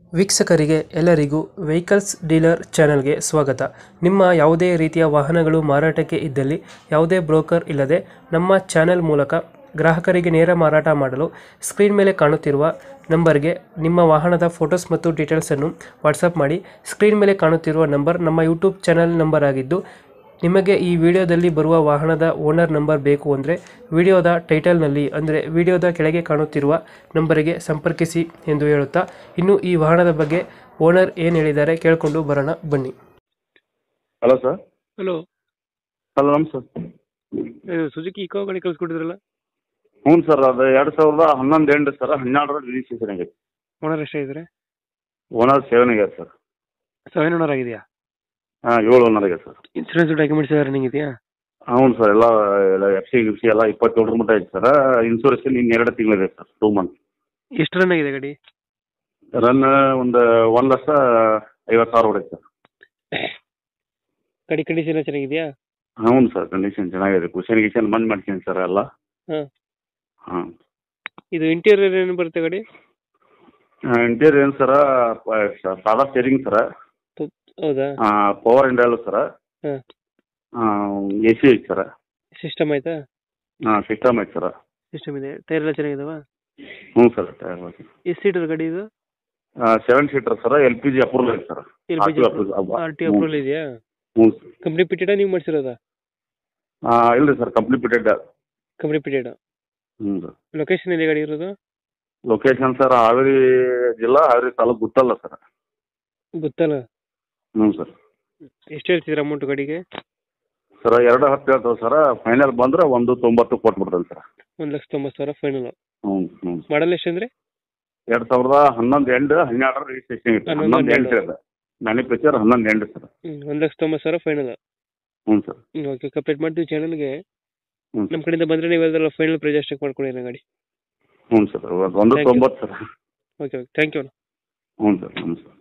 ವೀಕ್ಷಕರಿಗೆ ಎಲ್ಲರಿಗೂ vehicles dealer ಚಾನೆಲ್ಗೆ ಸ್ವಾಗತ ನಿಮ್ಮ ಯಾವುದೇ ರೀತಿಯ ವಾಹನಗಳು ಮಾರಾಟಕ್ಕೆ ಇದ್ದಲ್ಲಿ ಯಾವುದೇ ಬ್ರೋಕರ್ ಇಲ್ಲದೆ ನಮ್ಮ ಚಾನೆಲ್ ಮೂಲಕ ಗ್ರಾಹಕರಿಗೆ ನೇರ ಮಾರಾಟ ಮಾಡಲು ಸ್ಕ್ರೀನ್ ಮೇಲೆ ಕಾಣುತ್ತಿರುವ ನಂಬರ್ಗೆ ನಿಮ್ಮ ವಾಹನದ ಫೋಟೋಸ್ ಮತ್ತು ಡೀಟೇಲ್ಸನ್ನು ವಾಟ್ಸಪ್ ಮಾಡಿ ಸ್ಕ್ರೀನ್ ಮೇಲೆ ಕಾಣುತ್ತಿರುವ ನಂಬರ್ ನಮ್ಮ ಯೂಟ್ಯೂಬ್ ಚಾನೆಲ್ ನಂಬರ್ ಆಗಿದ್ದು ನಿಮಗೆ ಈ ವಿಡಿಯೋದಲ್ಲಿ ಬರುವ ವಾಹನದ ಓನರ್ ನಂಬರ್ ಬೇಕು ಅಂದರೆ ವಿಡಿಯೋದ ಟೈಟಲ್ನಲ್ಲಿ ಅಂದರೆ ವಿಡಿಯೋದ ಕೆಳಗೆ ಕಾಣುತ್ತಿರುವ ನಂಬರಿಗೆ ಸಂಪರ್ಕಿಸಿ ಎಂದು ಹೇಳುತ್ತಾ ಇನ್ನು ಈ ವಾಹನದ ಬಗ್ಗೆ ಓನರ್ ಏನು ಹೇಳಿದ್ದಾರೆ ಕೇಳಿಕೊಂಡು ಬರೋಣ ಬನ್ನಿ ಹಲೋ ಸರ್ ಹಲೋ ಹಲೋ ನಮಸ್ತೆ ಸುಜುಕಿ ಇಕೋ ಗಾಡಿ ಕಳಿಸ್ಕೊಟ್ಟಿದ್ರಲ್ಲ ಹ್ಞೂ ಸರ್ ಅದು ಎರಡು ಸಾವಿರದ ಹನ್ನೊಂದು ಎಂಟು ಸರ್ ಹನ್ನೆರಡರ ರಿಜಿಸ್ಟ್ರೇಷನ್ ಆಗೈತೆ ಓನರ್ ಎಷ್ಟಾಗಿದ್ದಾರೆ ಓನರ್ ಸೆವೆನ್ ಆಗ್ಯಾರ ಸರ್ ಸೆವೆನ್ ಓನರ್ ಆಗಿದೆಯಾ ಹಾಂ ಏಳು ಓನರ್ ಆಗ್ಯಾರ ಸರ್ ಇನ್ಸೂರೆನ್ಸ್ ಡಾಕ್ಯುಮೆಂಟ್ಸ್ ಎಲ್ಲ ರನ್ನಿಂಗ್ ಇದೆಯಾ ಹ್ಞೂ ಸರ್ ಎಲ್ಲ ಎಲ್ಲ ಎಫ್ ಸಿ ಗಿಫ್ಸಿ ಎಲ್ಲ ಇಪ್ಪತ್ತೇಳರ ಮಟ್ಟ ಐತೆ ಸರ್ ಇನ್ಸೂರೆನ್ಸ್ ಇನ್ನು ಎರಡು ತಿಂಗಳಿದೆ ಸರ್ ಟೂ ಮಂತ್ ಎಷ್ಟು ರನ್ ಆಗಿದೆ ಗಾಡಿ ರನ್ ಒಂದು ಒಂದು ಲಕ್ಷ ಐವತ್ತು ಸಾವಿರ ಹೊಡೈತೆ ಸರ್ ಗಾಡಿ ಕಂಡೀಷನ್ ಎಲ್ಲ ಚೆನ್ನಾಗಿದೆಯಾ ಹ್ಞೂ ಸರ್ ಕಂಡೀಷನ್ ಚೆನ್ನಾಗಿದೆ ಕುಷನ್ ಗಿಷನ್ ಬಂದ್ ಮಾಡ್ತೀನಿ ಸರ್ ಎಲ್ಲ ಹಾಂ ಹಾಂ ಇದು ಇಂಟೀರಿಯರ್ ಏನು ಬರುತ್ತೆ ಗಾಡಿ ಇಂಟೀರಿಯರ್ ಏನು ಸರ ಸಾದಾ ಸ್ಟೇರಿಂಗ್ ಸರ ಹೌದಾ ಪವರ್ ಇಂಡಲ್ ಸರ ಹಾಂ ಎ ಸಿ ಐತೆ ಸರ ಸಿಸ್ಟಮ್ ಆಯ್ತಾ ಹಾಂ ಸಿಸ್ಟಮ್ ಐತೆ ಸರ ಸಿಸ್ಟಮ್ ಇದೆ ಟೈರ್ ಎಲ್ಲ ಚೆನ್ನಾಗಿದಾವ ಹ್ಞೂ ಸರ್ ಟೈರ್ ಎಷ್ಟು ಸೀಟರ್ ಗಾಡಿ ಇದು seven seater sir L P G approval ಐತೆ sir L P G R T approval ಇದೆಯಾ ಹ್ಞೂ ಕಂಪ್ನಿ ಪಿಟೆಡಾ ನೀವು ಮಾಡಿಸಿರೋದಾ ಇಲ್ಲ ಸರ್ ಕಂಪ್ಲೀಟೆಡ್ ಕಂಪ್ನಿ ಪಿಟೆಡ್ ಹ್ಞೂ ಸರ್ ಲೊಕೇಶನ್ ಎಲ್ಲಿ ಗಾಡಿ ಇರೋದು ಲೊಕೇಶನ್ ಸರ್ ಹಾವೇರಿ ಜಿಲ್ಲಾ ಹಾವೇರಿ ತಾಲೂಕು ಗೊತ್ತಲ್ಲ ಸರ್ ಗೊತ್ತಲ್ಲ ಹ್ಞೂ ಸರ್ ಎಷ್ಟು ಹೇಳ್ತಿದ್ದೀರಾ ಅಮೌಂಟ್ ಗಾಡಿಗೆ ಸರ್ ಎರಡು ಹತ್ತು ಹೇಳ್ತೇವೆ ಸರ್ ಫೈನಲ್ ಬಂದ್ರೆ ಒಂದು ತೊಂಬತ್ತು ಕೊಟ್ಬಿಡ್ತೇನೆ ಸರ್ ಒಂದು ಲಕ್ಷ ತೊಂಬತ್ತು ಸಾವಿರ ಫೈನಲ್ ಹ್ಞೂ ಹ್ಞೂ ಮಾಡಲ್ ಎಷ್ಟು ಅಂದರೆ ಎರಡು ಸಾವಿರದ ಹನ್ನೊಂದು ಎಂಟು ಹನ್ನೆರಡರ ರಿಜಿಸ್ಟ್ರೇಷನ್ ಇತ್ತು ಹನ್ನೊಂದು ಹನ್ನೊಂದು ಎಂಟು ಹನ್ನೆರಡು. ಇದೆ ಮ್ಯಾನುಫ್ಯಾಕ್ಚರ್ ಹನ್ನೊಂದು ಎಂಟು ಸರ್ ಒಂದು ಲಕ್ಷ ತೊಂಬತ್ತು ಸಾವಿರ ಫೈನಲ್ ಹ್ಞೂ ಸರ್ ಓಕೆ ಕಂಪ್ಲೀಟ್ ಮಾಡ್ತೀವಿ ಚಾನಲ್ಗೆ ಹ್ಞೂ ನಮ್ಮ ಕಡೆಯಿಂದ ಬಂದರೆ ನೀವು ಅದೆಲ್ಲ ಫೈನಲ್ ಪ್ರೈಸ್ ಅಷ್ಟಕ್ಕೆ ಮಾಡ್ಕೊಡಿ ಗಾಡಿ ಹ್ಞೂ ಸರ್ ಒಂದು Thank you. ತೊಂಬತ್ತು sir okay okay thank you ಹ್ಞೂ ಸರ್ ಹ್ಞೂ ಸರ್